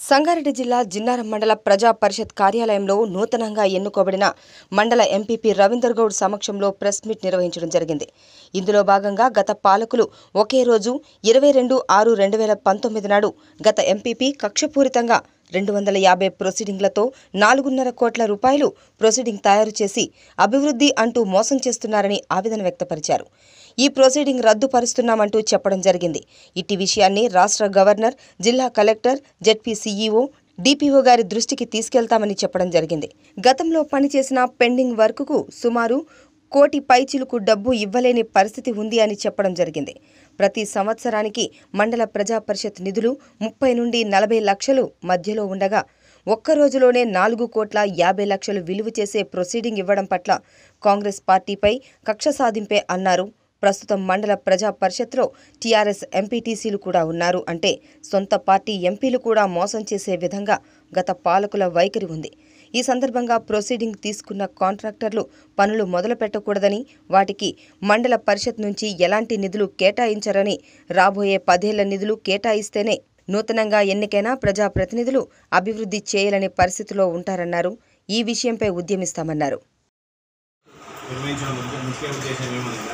సంగారెడ్డి జిల్లా జిన్నారం మండల ప్రజా పరిషత్ కార్యాలయంలో నూతనంగా ఎన్నుకోబడిన మండల ఎంపీపీ రవీందర్ గౌడ్ సమక్షంలో ప్రెస్ మీట్ నిర్వహించడం జరిగింది ఇందులో భాగంగా గత పాలకులు ఒకే రోజు ఇరవై రెండు ఆరు రెండు వేల పంతొమ్మిది నాడు గత ఎంపీపీ కక్షపూరితంగా రెండు వందల యాభై ప్రొసీడింగ్లతో నాలుగున్నర కోట్ల రూపాయలు ప్రొసీడింగ్ తయారు చేసి అభివృద్ధి అంటూ మోసం చేస్తున్నారని ఆవేదన వ్యక్తపరిచారు ఈ ప్రొసీడింగ్ రద్దుపరుస్తున్నామంటూ చెప్పడం జరిగింది ఇట్టి విషయాన్ని రాష్ట్ర గవర్నర్ జిల్లా కలెక్టర్ జెడ్పీ సీఈఓ డిపిఓ గారి దృష్టికి తీసుకెళ్తామని చెప్పడం జరిగింది గతంలో పనిచేసిన పెండింగ్ వర్కుకు సుమారు కోటి పైచిలుకు డబ్బు ఇవ్వలేని పరిస్థితి ఉంది అని చెప్పడం జరిగింది ప్రతి సంవత్సరానికి మండల ప్రజా పరిషత్ నిధులు ముప్పై నుండి నలభై లక్షలు మధ్యలో ఉండగా ఒక్క రోజులోనే నాలుగు కోట్ల యాభై లక్షలు విలువ చేసే ప్రొసీడింగ్ ఇవ్వడం పట్ల కాంగ్రెస్ పార్టీపై కక్ష సాధింపే అన్నారు ప్రస్తుతం మండల ప్రజా పరిషత్లో టీఆర్ఎస్ ఎంపీటీసీలు కూడా ఉన్నారు అంటే సొంత పార్టీ ఎంపీలు కూడా మోసం చేసే విధంగా గత పాలకుల వైఖరి ఉంది ఈ సందర్భంగా ప్రొసీడింగ్ తీసుకున్న కాంట్రాక్టర్లు పనులు మొదలు పెట్టకూడదని వాటికి మండల పరిషత్ నుంచి ఎలాంటి నిధులు కేటాయించరని రాబోయే పదేళ్ల నిధులు కేటాయిస్తేనే నూతనంగా ఎన్నికైన ప్రజాప్రతినిధులు అభివృద్ధి చేయలేని పరిస్థితిలో ఉంటారన్నారు ఈ విషయంపై ఉద్యమిస్తామన్నారు నిర్వహించడం ముఖ్య ముఖ్య ఉద్దేశం ఏమనగా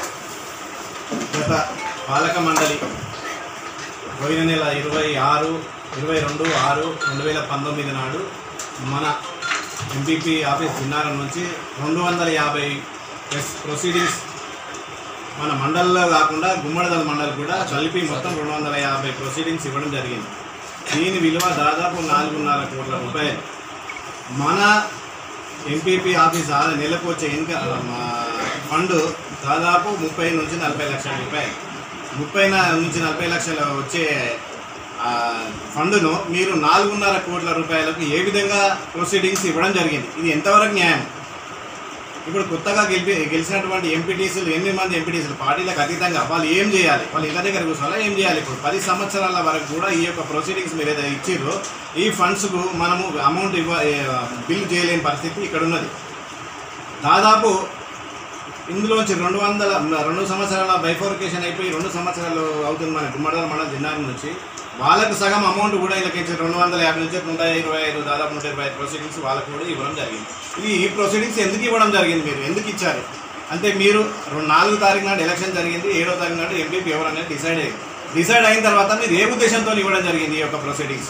గత పాలక మండలి పోయిన నెల ఇరవై ఆరు ఇరవై రెండు ఆరు రెండు వేల పంతొమ్మిది నాడు మన ఎంపీపీ ఆఫీస్ జిన్నారం నుంచి రెండు వందల యాభై ప్లస్ ప్రొసీడింగ్స్ మన మండలంలో కాకుండా గుమ్మడిదల మండలి కూడా కలిపి మొత్తం రెండు వందల యాభై ప్రొసీడింగ్స్ ఇవ్వడం జరిగింది దీని విలువ దాదాపు నాలుగున్నర కోట్ల రూపాయలు మన ఎంపీపీ ఆఫీస్ ఆదా నెలకు వచ్చే ఇన్కమ్ ఫండ్ దాదాపు ముప్పై నుంచి నలభై లక్షల రూపాయలు ముప్పై న- నుంచి నలభై లక్షలు వచ్చే ఆ, ఫండును మీరు నాలుగున్నర కోట్ల రూపాయలకు ఏ విధంగా ప్రొసీడింగ్స్ ఇవ్వడం జరిగింది ఇది ఎంతవరకు న్యాయం ఇప్పుడు కొత్తగా గెలిపి గెలిచినటువంటి ఎంపీటీసీలు ఎనిమిది మంది ఎంపీటీసీలు పార్టీలకు అతీతంగా వాళ్ళు ఏం చేయాలి వాళ్ళు ఇళ్ళ దగ్గర కూర్చోవాలా ఏం చేయాలి ఇప్పుడు పది సంవత్సరాల వరకు కూడా ఈ యొక్క ప్రొసీడింగ్స్ మీరు ఏదైతే ఇచ్చిర్రో ఈ ఫండ్స్కు మనము అమౌంట్ ఇవ్వ బిల్ చేయలేని పరిస్థితి ఇక్కడ ఉన్నది దాదాపు ఇందులోంచి రెండు వందల రెండు సంవత్సరాల బైఫోర్కేషన్ అయిపోయి రెండు సంవత్సరాలు అవుతుంది మన గుమ్మడదల మండలం జిన్నారం నుంచి వాళ్ళకు సగం అమౌంట్ కూడా వీళ్ళకి ఇచ్చి రెండు వందల యాభై నుంచి నూట ఇరవై ఐదు దాదాపు నూట ఇరవై ఐదు ప్రొసీడింగ్స్ వాళ్ళకు కూడా ఇవ్వడం జరిగింది ఇది ఈ ప్రొసీడింగ్స్ ఎందుకు ఇవ్వడం జరిగింది మీరు ఎందుకు ఇచ్చారు అంటే మీరు రెండు నాలుగు తారీఖు నాడు ఎలక్షన్ జరిగింది ఏడో తారీఖు నాడు ఎంపీపీ ఎవరు అనేది డిసైడ్ అయ్యింది డిసైడ్ అయిన తర్వాత మీరు ఏ ఉద్దేశంతో ఇవ్వడం జరిగింది ఈ యొక్క ప్రొసీడింగ్స్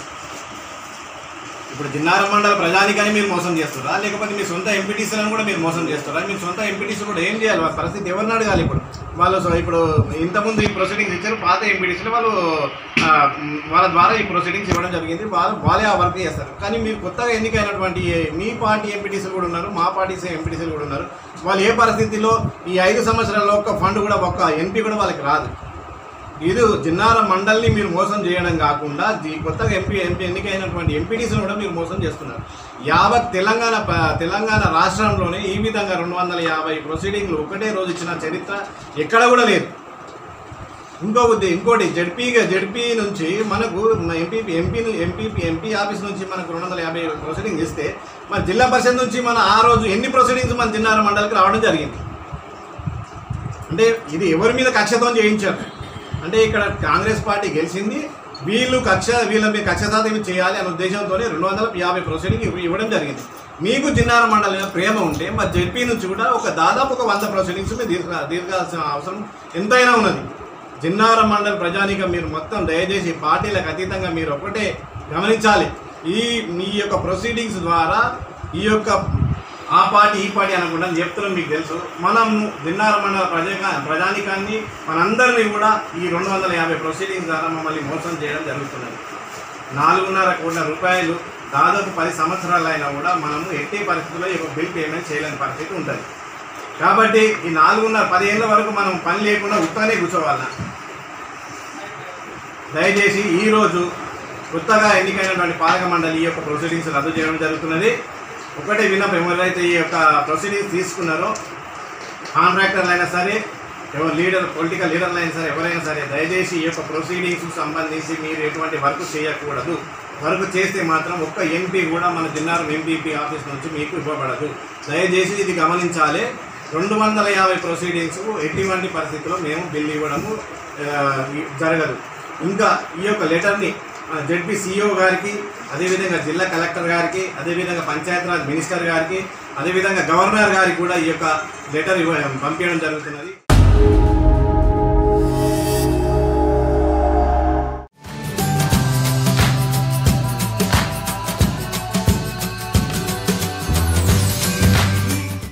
ఇప్పుడు జిన్నారం మండల ప్రజానికని మీరు మోసం చేస్తారా లేకపోతే మీ సొంత ఎంపీటీసీలను కూడా మీరు మోసం చేస్తారా మీ సొంత ఎంపీటీసీ కూడా ఏం చేయాలి వాళ్ళ పరిస్థితి ఎవరిని అడగాలి ఇప్పుడు వాళ్ళు సో ఇప్పుడు ఇంతకుముందు ఈ ప్రొసీడింగ్స్ ఇచ్చారు పాత ఎంపీటీసీలు వాళ్ళు ఆ, మ్, వాళ్ళ ద్వారా ఈ ప్రొసీడింగ్స్ ఇవ్వడం జరిగింది వాళ్ళు వాళ్ళే ఆ వర్క్ చేస్తారు కానీ మీరు కొత్తగా ఎన్నికైనటువంటి ఏ- మీ పార్టీ ఎంపీటీసీలు కూడా ఉన్నారు మా పార్టీ ఎంపీటీసీలు కూడా ఉన్నారు వాళ్ళు ఏ పరిస్థితిలో ఈ ఐదు సంవత్సరాల్లో ఒక్క ఫండ్ కూడా ఒక్క ఎంపీ కూడా వాళ్ళకి రాదు ఇది జిన్నార మండలిని మీరు మోసం చేయడం కాకుండా ఈ కొత్తగా ఎంపీ ఎంపీ ఎన్నికైనటువంటి ఎంపీటీసీని కూడా మీరు మోసం చేస్తున్నారు యావత్ తెలంగాణ ప- తెలంగాణ రాష్ట్రంలోనే ఈ విధంగా రెండు వందల యాభై ప్రొసీడింగ్లు ఒకటే రోజు ఇచ్చిన చరిత్ర ఎక్కడ కూడా లేదు ఇంకో ఉద్దే ఇంకోటి జడ్పీగా జడ్పీ నుంచి మనకు MP MP MP MP office నుంచి మనకు రెండు వందల యాభై ప్రొసీడింగ్ ఇస్తే మన జిల్లా పరిషత్ నుంచి మన ఆ రోజు ఎన్ని ప్రొసీడింగ్స్ మన జిన్నార మండలికి రావడం జరిగింది అంటే ఇది ఎవరి మీద కక్షతో చేయించారు అంటే ఇక్కడ కాంగ్రెస్ పార్టీ గెలిచింది వీళ్ళు కక్ష వీళ్ళ మీద కక్ష సాధన చేయాలి అనే ఉద్దేశంతో రెండు వందల యాభై ప్రొసీడింగ్ ఇవ్వ- ఇవ్వడం జరిగింది మీకు జిన్నార మండలి మీద ప్రేమ ఉంటే మరి జడ్పీ నుంచి కూడా ఒక దాదాపు ఒక వంద ప్రొసీడింగ్స్ మీరు తీర్చ తీర్చాల్సిన అవసరం ఎంతైనా ఉన్నది జిన్నార మండలి ప్రజానికం మీరు మొత్తం దయచేసి పార్టీలకు అతీతంగా మీరు ఒకటే గమనించాలి ఈ మీ యొక్క ప్రొసీడింగ్స్ ద్వారా ఈ యొక్క ఆ పార్టీ ఈ పార్టీ అనకుండా నేను చెప్తున్నాం మీకు తెలుసు మనం దిన్నార మండల ప్రజా ప్రజానికాన్ని మనందరినీ కూడా ఈ రెండు వందల యాభై ప్రొసీడింగ్స్ ద్వారా మమ్మల్ని మోసం చేయడం జరుగుతున్నది నాలుగున్నర కోట్ల రూపాయలు దాదాపు పది సంవత్సరాలు అయినా కూడా మనము ఎట్టి పరిస్థితుల్లో ఈ యొక్క బిల్ పేమెంట్ చేయలేని పరిస్థితి ఉంటుంది కాబట్టి ఈ నాలుగున్నర పదిహేళ్ళ వరకు మనం పని లేకుండా ఉత్తగానే కూర్చోవాలన్నా దయచేసి ఈరోజు కొత్తగా ఎన్నికైనటువంటి పాలక మండలి ఈ యొక్క ప్రొసీడింగ్స్ రద్దు చేయడం జరుగుతున్నది ఒకటే విన్నపం ఎవరైతే ఈ యొక్క ప్రొసీడింగ్స్ తీసుకున్నారో కాంట్రాక్టర్లు అయినా సరే ఎవరు లీడర్ పొలిటికల్ లీడర్లు అయినా సరే ఎవరైనా సరే దయచేసి ఈ యొక్క ప్రొసీడింగ్స్ సంబంధించి మీరు ఎటువంటి వర్క్ చేయకూడదు వర్క్ చేస్తే మాత్రం ఒక్క ఎంపీ కూడా మన జిల్లాలో ఎంపీపీ ఆఫీస్ నుంచి మీకు ఇవ్వబడదు దయచేసి ఇది గమనించాలి రెండు వందల యాభై ప్రొసీడింగ్స్ ఎటువంటి పరిస్థితుల్లో మేము బిల్ ఇవ్వడము ఆ, జరగదు ఇంకా ఈ యొక్క లెటర్ని జడ్పీ సిఇఓ గారికి అదేవిధంగా జిల్లా కలెక్టర్ గారికి అదేవిధంగా పంచాయతీరాజ్ మినిస్టర్ గారికి అదేవిధంగా గవర్నర్ గారికి కూడా ఈ యొక్క లెటర్ ఇవ్వ పంపించడం జరుగుతున్నది